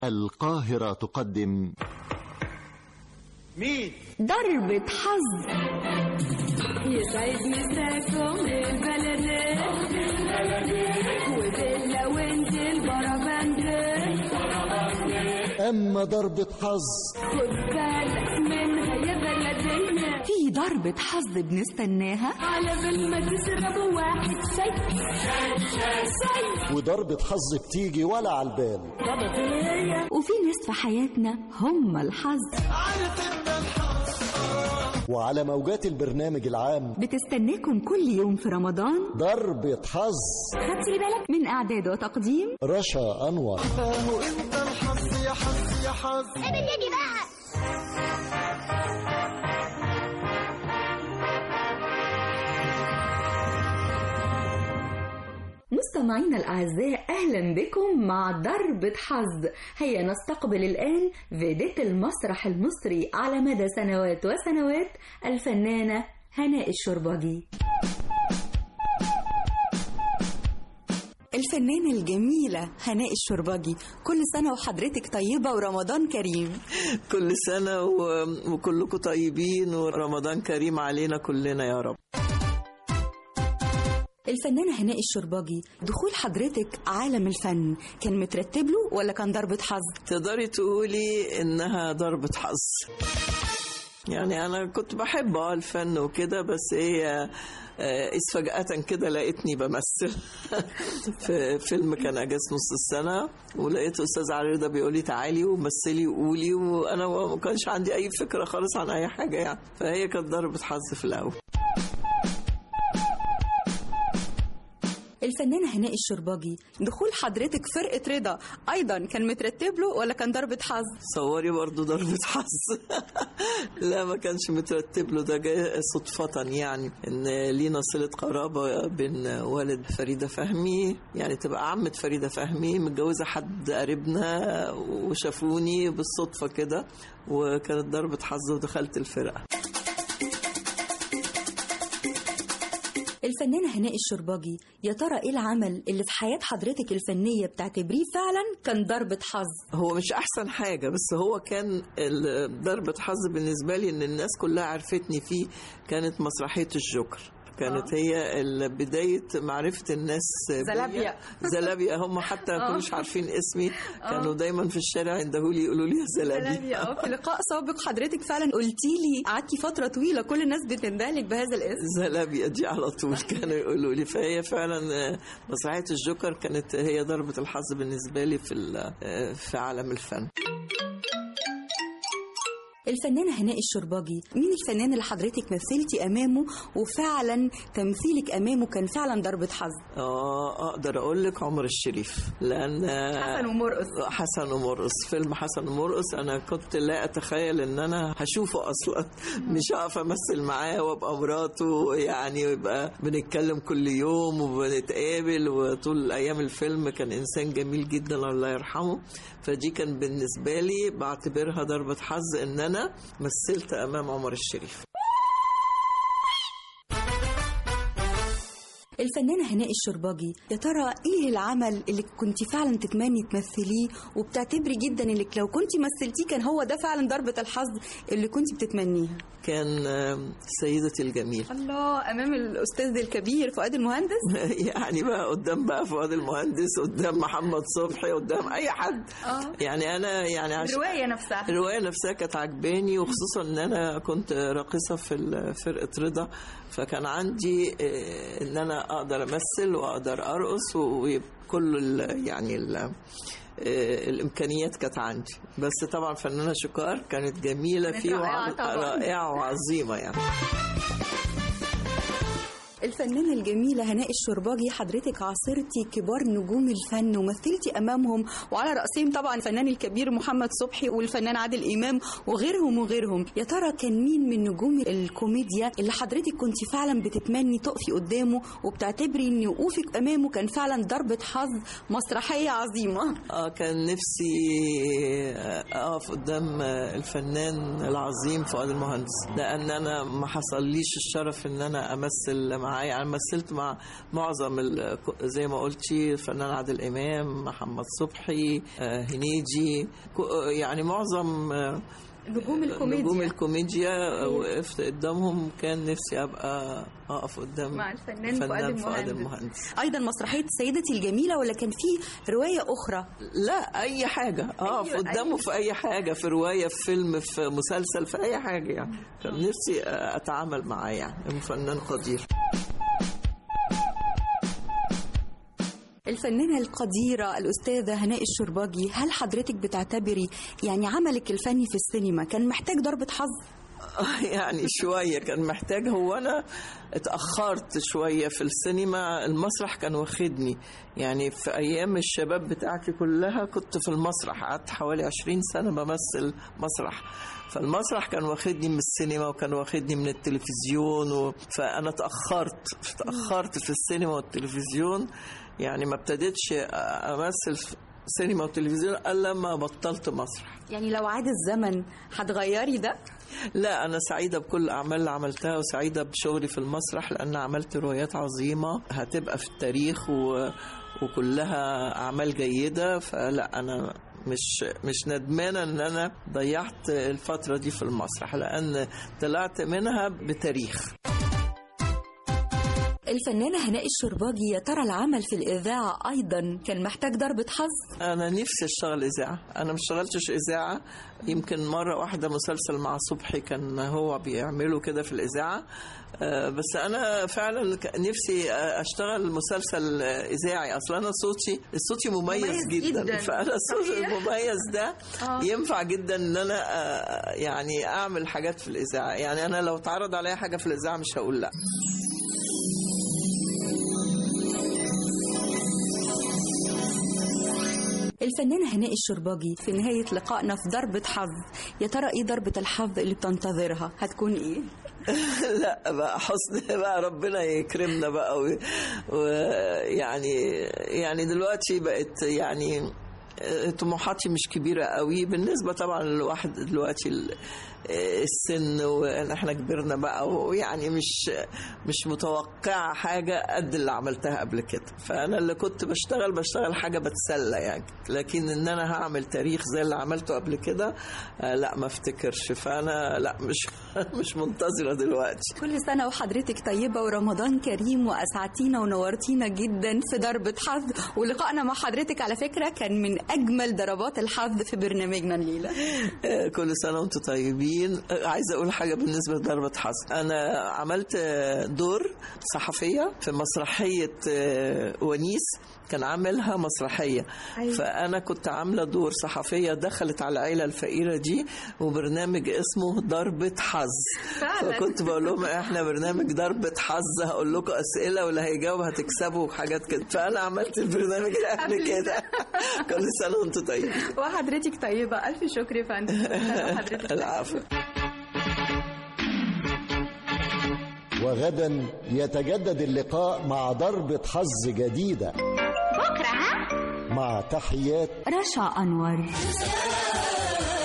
القاهرة تقدم مين؟ ضربة حظ يسعد مساكم البلد وبيلا وانت البربند أما ضربة حظ خد بالك منها يا بلدنا في ضربة حظ بنستناها على بال ما تشربوا واحد شاي شاي وضربة حظ بتيجي ولا على البال وفي ناس في حياتنا هم الحظ وعلى موجات البرنامج العام بتستناكم كل يوم في رمضان ضربة حظ خدتي بالك من إعداد وتقديم رشا أنور مستمعينا الأعزاء أهلا بكم مع ضربة حظ هيا نستقبل الآن فيديت المسرح المصري على مدى سنوات وسنوات الفنانة هناء الشربجي الفنانة الجميلة هناء الشربجي كل سنة وحضرتك طيبة ورمضان كريم كل سنة و... وكلكم طيبين ورمضان كريم علينا كلنا يا رب الفنانة هناء الشربجي دخول حضرتك عالم الفن كان مترتب له ولا كان ضربة حظ؟ تقدري تقولي إنها ضربة حظ يعني أنا كنت بحب اه الفن وكده بس هي آه، إذ فجأة كده لقيتني بمثل في فيلم كان أجازة نص السنة ولقيت أستاذ علي رضا بيقول لي تعالي ومثلي وقولي وأنا ما كانش عندي أي فكرة خالص عن أي حاجة يعني فهي كانت ضربة حظ في الأول الفنانة هناء الشربجي دخول حضرتك فرقة رضا أيضا كان مترتب له ولا كان ضربة حظ؟ صوري برضو ضربة حظ لا ما كانش مترتب له ده جاي صدفة يعني ان لينا صلة قرابة بين والد فريدة فهمي يعني تبقى عمة فريدة فهمي متجوزة حد قريبنا وشافوني بالصدفة كده وكانت ضربة حظ ودخلت الفرقة الفنانة هناء الشربجي يا ترى إيه العمل اللي في حياة حضرتك الفنية بتعتبريه فعلا كان ضربة حظ؟ هو مش احسن حاجه بس هو كان ال- ضربه حظ بالنسبه لي ان الناس كلها عرفتني فيه كانت مسرحيه الجوكر كانت هي ال- بداية معرفة الناس بيا. زلابيا. زلابيا هم حتى ما كانوش عارفين اسمي كانوا دايما في الشارع يندهولي يقولوا لي يا زلابيا اه في لقاء سابق حضرتك فعلا قلتي لي قعدتي فترة طويلة كل الناس بتندهلك بهذا الاسم زلابيا دي على طول كانوا يقولوا لي فهي فعلا آه، مسرحية الجوكر كانت هي ضربة الحظ بالنسبة لي في ال- آه، في عالم الفن الفنانة هناء الشربجي مين الفنان اللي حضرتك مثلتي أمامه وفعلا تمثيلك أمامه كان فعلا ضربة حظ اه اقدر اقول لك عمر الشريف لان حسن ومرقص. حسن ومرقص فيلم حسن ومرقص انا كنت لا اتخيل ان انا هشوفه اصلا مش هقف امثل معاه وابقى مراته يعني ويبقى بنتكلم كل يوم وبنتقابل وطول ايام الفيلم كان انسان جميل جدا الله يرحمه فدي كان بالنسبه لي بعتبرها ضربه حظ ان انا مثلت امام عمر الشريف الفنانة هناء الشربجي يا ترى ايه العمل اللي كنت فعلا تتمني تمثليه وبتعتبري جدا انك لو كنت مثلتيه كان هو ده فعلا ضربة الحظ اللي كنت بتتمنيها كان آم، سيدتي الجميل الله امام الاستاذ الكبير فؤاد المهندس يعني بقى قدام بقى فؤاد المهندس قدام محمد صبحي قدام اي حد آه. يعني انا يعني عشان الرواية نفسها الرواية نفسها كانت عجباني وخصوصا ان انا كنت راقصة في ال- فرقة رضا فكان عندي آه، ان انا اقدر امثل واقدر ارقص وكل ال- يعني ال- آه، الامكانيات كانت عندي بس طبعا فنانة شكار كانت جميلة كانت فيه رائعة وع- طبعاً. رائعة وعظيمة يعني الفنانة الجميلة هناء الشرباجي حضرتك عاصرتي كبار نجوم الفن ومثلتي أمامهم وعلى رأسهم طبعا الفنان الكبير محمد صبحي والفنان عادل إمام وغيرهم وغيرهم يا ترى كان مين من نجوم الكوميديا اللي حضرتك كنت فعلا بتتمني تقفي قدامه وبتعتبري ان وقوفك أمامه كان فعلا ضربة حظ مسرحية عظيمة اه كان نفسي اقف قدام الفنان العظيم فؤاد المهندس لان انا ما حصليش الشرف ان انا امثل مع معاه يعني مثلت مع معظم ال- زي ما قلتي الفنان عادل امام محمد صبحي آه، هنيدي كو- يعني معظم آه، نجوم الكوميديا نجوم الكوميديا وقفت قدامهم كان نفسي ابقى اقف قدام مع الفنان فؤاد فؤاد المهندس. المهندس ايضا مسرحيه سيدتي الجميله ولا كان في روايه اخرى لا اي حاجه اقف أيوة، قدامه أيوة. في اي حاجه في روايه في فيلم في مسلسل في اي حاجه يعني كان نفسي اتعامل معاه يعني فنان قدير الفنانة القديرة الأستاذة هناء الشرباجي هل حضرتك بتعتبري يعني عملك الفني في السينما كان محتاج ضربة حظ؟ يعني شوية كان محتاج هو أنا اتأخرت شوية في السينما المسرح كان واخدني يعني في أيام الشباب بتاعتي كلها كنت في المسرح قعدت حوالي عشرين سنة بمثل مسرح فالمسرح كان واخدني من السينما وكان واخدني من التلفزيون و... فأنا تأخرت تأخرت في السينما والتلفزيون يعني ما ابتديتش أمثل في سينما وتلفزيون إلا لما بطلت مسرح يعني لو عاد الزمن هتغيري ده؟ لا أنا سعيدة بكل الأعمال اللي عملتها وسعيدة بشغلي في المسرح لأن عملت روايات عظيمة هتبقى في التاريخ و... وكلها أعمال جيدة فلا أنا مش مش ندمانة إن أنا ضيعت الفترة دي في المسرح لأن طلعت منها بتاريخ الفنانة هناء الشرباجي يا ترى العمل في الإذاعة أيضا كان محتاج ضربة حظ؟ أنا نفسي أشتغل إذاعة أنا ما اشتغلتش إذاعة يمكن مرة واحدة مسلسل مع صبحي كان هو بيعمله كده في الإذاعة آه، بس أنا فعلا ك- نفسي أشتغل مسلسل آه، إذاعي أصلا أنا صوتي صوتي مميز, مميز جدا, جداً. فأنا صوتي صحيح. المميز ده آه. ينفع جدا إن أنا آه، يعني أعمل حاجات في الإذاعة يعني أنا لو اتعرض عليا حاجة في الإذاعة مش هقول لأ الفنانة هناء الشرباجي في نهاية لقائنا في ضربة حظ يا ترى إيه ضربة الحظ اللي بتنتظرها؟ هتكون إيه؟ لا بقى حسن بقى ربنا يكرمنا بقى و- ويعني يعني دلوقتي بقت يعني طموحاتي مش كبيرة قوي بالنسبة طبعا للواحد دلوقتي ال- السن وان احنا كبرنا بقى ويعني مش مش متوقعة حاجة قد اللي عملتها قبل كده فانا اللي كنت بشتغل بشتغل حاجة بتسلى يعني لكن ان انا هعمل تاريخ زي اللي عملته قبل كده آه، لا ما افتكرش فانا لا مش مش منتظرة دلوقتي كل سنة وحضرتك طيبة ورمضان كريم وأسعدتينا ونورتينا جدا في ضربة حظ ولقائنا مع حضرتك على فكرة كان من أجمل ضربات الحظ في برنامجنا الليلة آه، كل سنة وانتم طيبين آه، عايزة أقول حاجة بالنسبة لضربة حظ أنا عملت آه، دور صحفية في مسرحية آه، ونيس كان عاملها مسرحية أيوة. فأنا كنت عاملة دور صحفية دخلت على العيلة الفقيرة دي وبرنامج اسمه ضربة حظ فعلا. فكنت بقول لهم احنا برنامج ضربة حظ هقول لكم أسئلة واللي هيجاوب هتكسبوا وحاجات كده فأنا عملت البرنامج ده قبل قبل كده كل سنة وانتم طيبين وحضرتك طيبة ألف شكر يا فندم وحضرتك العفو وغدا يتجدد اللقاء مع ضربة حظ جديدة بكرة ها مع تحيات رشا أنور